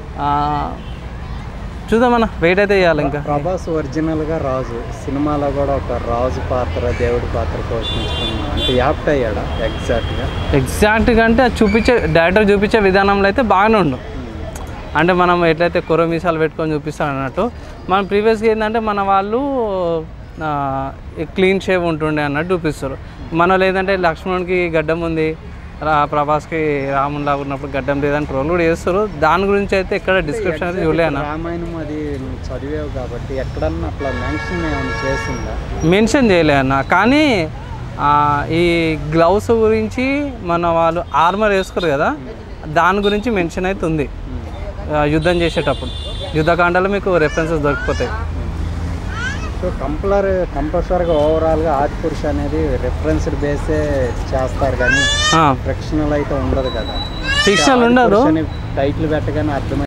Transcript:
ఆ, చూద్దామన్న వెయిట్ అయితే చేయాలి ఇంకా ప్రభాస్ ఒరిజినల్గా రాజు సినిమాలో కూడా ఒక రాజు పాత్ర దేవుడి పాత్ర పోషించుకున్నాడు అంటే యాప్ట్ అయ్యాడా ఎగ్జాక్ట్గా ఎగ్జాక్ట్గా అంటే అది చూపించే డైరెక్టర్ చూపించే విధానంలో అయితే బాగానే ఉండు అంటే మనం ఎట్లయితే కుర్ర మీసాలు పెట్టుకొని చూపిస్తాడు అన్నట్టు మన ప్రీవియస్గా ఏంటంటే మన వాళ్ళు క్లీన్ షేవ్ ఉంటుండే అన్నట్టు చూపిస్తారు మన వాళ్ళు ఏంటంటే లక్ష్మణునికి గడ్డం ఉంది రా ప్రభాస్కి రామునిలాగా ఉన్నప్పుడు గడ్డం లేదని ట్రోల్ కూడా చేస్తారు దాని గురించి అయితే ఎక్కడ డిస్క్రిప్షన్ అయితే చూడలేనా రామాయణం అది నువ్వు చదివావు కాబట్టి ఎక్కడన్నా అట్లా మెన్షన్ ఏమైనా చేసిందా మెన్షన్ చేయలే అన్న కానీ ఆ, ఈ గ్లౌస్ గురించి మన వాళ్ళు ఆర్మర్ వేసుకోరు కదా దాని గురించి మెన్షన్ అయితే ఉంది ఆ, యుద్ధం చేసేటప్పుడు యుద్ధకాండాలో మీకు రెఫరెన్సెస్ దొరికిపోతాయి సో కంపలర్ కంపల్సరీగా ఓవరాల్గా ఆది పురుష అనేది రెఫరెన్స్డ్ బేసే చేస్తారు కానీ ఆ, ఫ్రిక్షనల్ అయితే ఉండదు కదా ఫిక్షనల్ ఉండదు టైటిల్ పెట్టగానే అర్థం